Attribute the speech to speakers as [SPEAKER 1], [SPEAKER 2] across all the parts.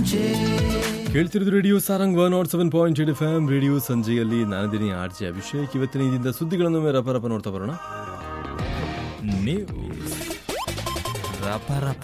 [SPEAKER 1] ಸಂಜೆ
[SPEAKER 2] ಕೇಳ್ತಿರೋದು radio Sarang one nought seven point eight F M radio ಸಂಜೆಯಲ್ಲಿ ನಾನಿದ್ದೀನಿ ಆರ್ ಜೆ ಅಭಿಷೇಕ್ ಇವತ್ತಿನ ಇದರಿಂದ ಸುದ್ದಿಗಳನ್ನು ರಪ ರಪ ನೋಡ್ತಾ ಬರೋಣ
[SPEAKER 1] ನ್ಯೂಸ್ ರಪ ರಪ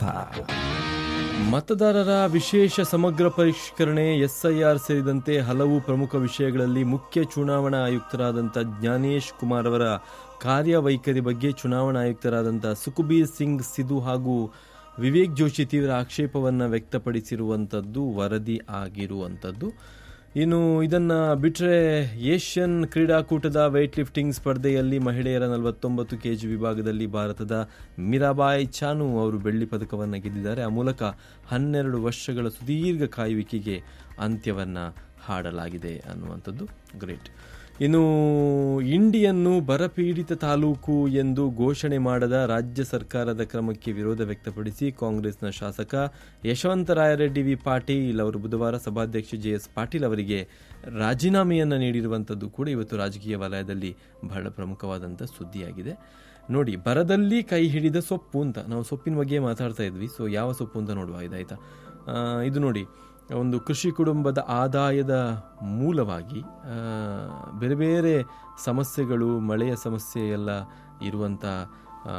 [SPEAKER 2] ಮತದಾರರ ವಿಶೇಷ ಸಮಗ್ರ ಪರಿಷ್ಕರಣೆ ಎಸ್ಐಆರ್ ಸೇರಿದಂತೆ ಹಲವು ಪ್ರಮುಖ ವಿಷಯಗಳಲ್ಲಿ ಮುಖ್ಯ ಚುನಾವಣಾ ಆಯುಕ್ತರಾದಂಥ ಜ್ಞಾನೇಶ್ ಕುಮಾರ್ ಅವರ ಕಾರ್ಯವೈಖರಿ ಬಗ್ಗೆ ಚುನಾವಣಾ ಆಯುಕ್ತರಾದಂಥ ಸುಖಬೀರ್ ಸಿಂಗ್ ಸಿಧು ಹಾಗೂ ವಿವೇಕ್ ಜೋಶಿ ತೀವ್ರ ಆಕ್ಷೇಪವನ್ನು ವ್ಯಕ್ತಪಡಿಸಿರುವಂಥದ್ದು ವರದಿ ಆಗಿರುವಂಥದ್ದು ಇನ್ನು ಇದನ್ನ ಬಿಟ್ಟರೆ ಏಷ್ಯನ್ ಕ್ರೀಡಾಕೂಟದ weight ಲಿಫ್ಟಿಂಗ್ ಸ್ಪರ್ಧೆಯಲ್ಲಿ ಮಹಿಳೆಯರ ನಲವತ್ತೊಂಬತ್ತು ಕೆಜಿ ವಿಭಾಗದಲ್ಲಿ ಭಾರತದ ಮೀರಾಬಾಯಿ ಚಾನು ಅವರು ಬೆಳ್ಳಿ ಪದಕವನ್ನು ಗೆದ್ದಿದ್ದಾರೆ ಆ ಮೂಲಕ ಹನ್ನೆರಡು ವರ್ಷಗಳ ಸುದೀರ್ಘ ಕಾಯುವಿಕೆಗೆ ಅಂತ್ಯವನ್ನು ಹಾಡಲಾಗಿದೆ ಅನ್ನುವಂಥದ್ದು ಗ್ರೇಟ್ ಇನ್ನು ಇಂಡಿಯನ್ನು ಬರಪೀಡಿತ ತಾಲೂಕು ಎಂದು ಘೋಷಣೆ ಮಾಡದ ರಾಜ್ಯ ಸರ್ಕಾರದ ಕ್ರಮಕ್ಕೆ ವಿರೋಧ ವ್ಯಕ್ತಪಡಿಸಿ ಕಾಂಗ್ರೆಸ್ನ ಶಾಸಕ ಯಶವಂತರಾಯರೆಡ್ಡಿ ವಿ ಪಾಟೀಲ್ ಅವರು ಬುಧವಾರ ಸಭಾಧ್ಯಕ್ಷ ಜೆ ಎಸ್ ಪಾಟೀಲ್ ಅವರಿಗೆ ರಾಜೀನಾಮೆಯನ್ನು ನೀಡಿರುವಂಥದ್ದು ಕೂಡ ಇವತ್ತು ರಾಜಕೀಯ ವಲಯದಲ್ಲಿ ಬಹಳ ಪ್ರಮುಖವಾದಂಥ ಸುದ್ದಿಯಾಗಿದೆ ನೋಡಿ ಬರದಲ್ಲಿ ಕೈ ಹಿಡಿದ ಸೊಪ್ಪು ಅಂತ ನಾವು ಸೊಪ್ಪಿನ ಬಗ್ಗೆ ಮಾತಾಡ್ತಾ ಇದ್ವಿ ಸೊ ಯಾವ ಸೊಪ್ಪು ಅಂತ ನೋಡುವ ಇದಾಯ್ತಾ ಆ, ಇದು ನೋಡಿ ಒಂದು ಕೃಷಿ ಕುಟುಂಬದ ಆದಾಯದ ಮೂಲವಾಗಿ ಆ, ಬೇರೆ ಬೇರೆ ಸಮಸ್ಯೆಗಳು ಮಳೆಯ ಸಮಸ್ಯೆ ಎಲ್ಲ ಇರುವಂಥ ಆ,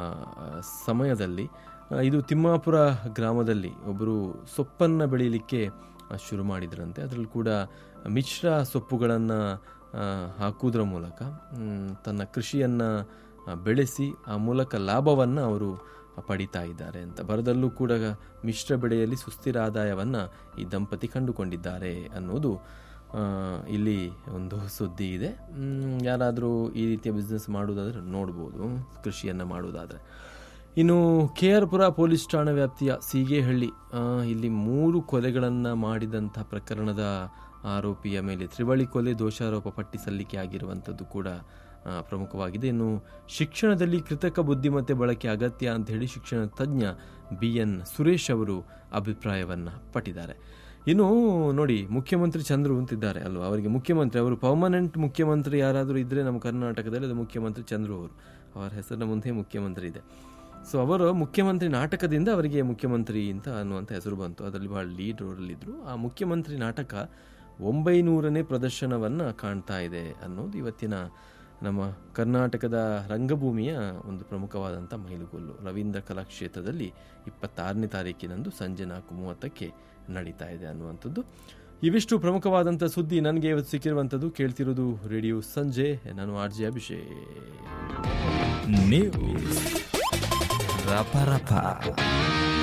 [SPEAKER 2] ಸಮಯದಲ್ಲಿ ಆ, ಇದು ತಿಮ್ಮಾಪುರ ಗ್ರಾಮದಲ್ಲಿ ಒಬ್ಬರು ಸೊಪ್ಪನ್ನು ಬೆಳೀಲಿಕ್ಕೆ ಆ, ಶುರು ಮಾಡಿದ್ರಂತೆ ಅದರಲ್ಲಿ ಕೂಡ ಮಿಶ್ರ ಸೊಪ್ಪುಗಳನ್ನು ಹಾಕುವುದರ ಮೂಲಕ ಮ್, ತನ್ನ ಕೃಷಿಯನ್ನು ಬೆಳೆಸಿ ಆ ಮೂಲಕ ಲಾಭವನ್ನು ಅವರು ಪಡಿತಾ ಇದ್ದಾರೆ ಅಂತ ಬರದಲ್ಲೂ ಕೂಡ ಮಿಶ್ರ ಬೆಳೆಯಲ್ಲಿ ಸುಸ್ಥಿರ ಆದಾಯವನ್ನು ಈ ದಂಪತಿ ಕಂಡುಕೊಂಡಿದ್ದಾರೆ ಅನ್ನೋದು ಆ, ಇಲ್ಲಿ ಒಂದು ಸುದ್ದಿ ಇದೆ ಮ್, ಯಾರಾದರೂ ಈ ರೀತಿಯ ಬಿಸ್ನೆಸ್ ಮಾಡುವುದಾದರೆ ನೋಡ್ಬೋದು ಕೃಷಿಯನ್ನು ಮಾಡುವುದಾದರೆ ಇನ್ನು ಕೆ ಆರ್ ಪುರ ಪೊಲೀಸ್ ಠಾಣಾ ವ್ಯಾಪ್ತಿಯ ಸೀಗೇಹಳ್ಳಿ ಆ, ಇಲ್ಲಿ ಮೂರು ಕೊಲೆಗಳನ್ನು ಮಾಡಿದಂಥ ಪ್ರಕರಣದ ಆರೋಪಿಯ ಮೇಲೆ ತ್ರಿವಳಿ ಕೊಲೆ ದೋಷಾರೋಪ ಪಟ್ಟಿ ಸಲ್ಲಿಕೆ ಆಗಿರುವಂಥದ್ದು ಕೂಡ ಆ, ಪ್ರಮುಖವಾಗಿದೆ ಇನ್ನು ಶಿಕ್ಷಣದಲ್ಲಿ ಕೃತಕ ಬುದ್ಧಿಮತ್ತೆ ಬಳಕೆ ಅಗತ್ಯ ಅಂತ ಹೇಳಿ ಶಿಕ್ಷಣ ತಜ್ಞ ಬಿ ಎನ್ ಸುರೇಶ್ ಅವರು ಅಭಿಪ್ರಾಯವನ್ನು ಪಟ್ಟಿದ್ದಾರೆ ಇನ್ನು ನೋಡಿ ಮುಖ್ಯಮಂತ್ರಿ ಚಂದ್ರು ಅಂತಿದ್ದಾರೆ ಅಲ್ವಾ ಅವರಿಗೆ ಮುಖ್ಯಮಂತ್ರಿ ಅವರು ಪರ್ಮನೆಂಟ್ ಮುಖ್ಯಮಂತ್ರಿ ಯಾರಾದರೂ ಇದ್ದರೆ ನಮ್ಮ ಕರ್ನಾಟಕದಲ್ಲಿ ಅದು ಮುಖ್ಯಮಂತ್ರಿ ಚಂದ್ರು ಅವರು ಅವರ ಹೆಸರಿನ ಮುಂದೆ ಮುಖ್ಯಮಂತ್ರಿ ಇದೆ ಸೊ ಅವರು ಮುಖ್ಯಮಂತ್ರಿ ನಾಟಕದಿಂದ ಅವರಿಗೆ ಮುಖ್ಯಮಂತ್ರಿ ಅಂತ ಅನ್ನುವಂಥ ಹೆಸರು ಬಂತು ಅದರಲ್ಲಿ ಬಹಳ ಲೀಡ್ ರೋಲಲ್ಲಿದ್ದರು ಆ ಮುಖ್ಯಮಂತ್ರಿ ನಾಟಕ ಒಂಬೈನೂರನೇ ಪ್ರದರ್ಶನವನ್ನು ಕಾಣ್ತಾ ಇದೆ ಅನ್ನೋದು ಇವತ್ತಿನ ನಮ್ಮ ಕರ್ನಾಟಕದ ರಂಗಭೂಮಿಯ ಒಂದು ಪ್ರಮುಖವಾದಂಥ ಮೈಲುಗಲ್ಲು ರವೀಂದ್ರ ಕಲಾಕ್ಷೇತ್ರದಲ್ಲಿ ಇಪ್ಪತ್ತಾರನೇ ತಾರೀಕಿನಂದು ಸಂಜೆ ನಾಲ್ಕು ಮೂವತ್ತಕ್ಕೆ ನಡೀತಾ ಇದೆ ಅನ್ನುವಂಥದ್ದು ಇವಿಷ್ಟು ಪ್ರಮುಖವಾದಂಥ ಸುದ್ದಿ ನನಗೆ ಇವತ್ತು ಸಿಕ್ಕಿರುವಂಥದ್ದು ಕೇಳ್ತಿರೋದು ರೇಡಿಯೋ ಸಂಜೆ ನಾನು ಆರ್ ಜೆ ಅಭಿಷೇಕ್
[SPEAKER 1] ನ್ಯೂಸ್ ರಪ ರಪ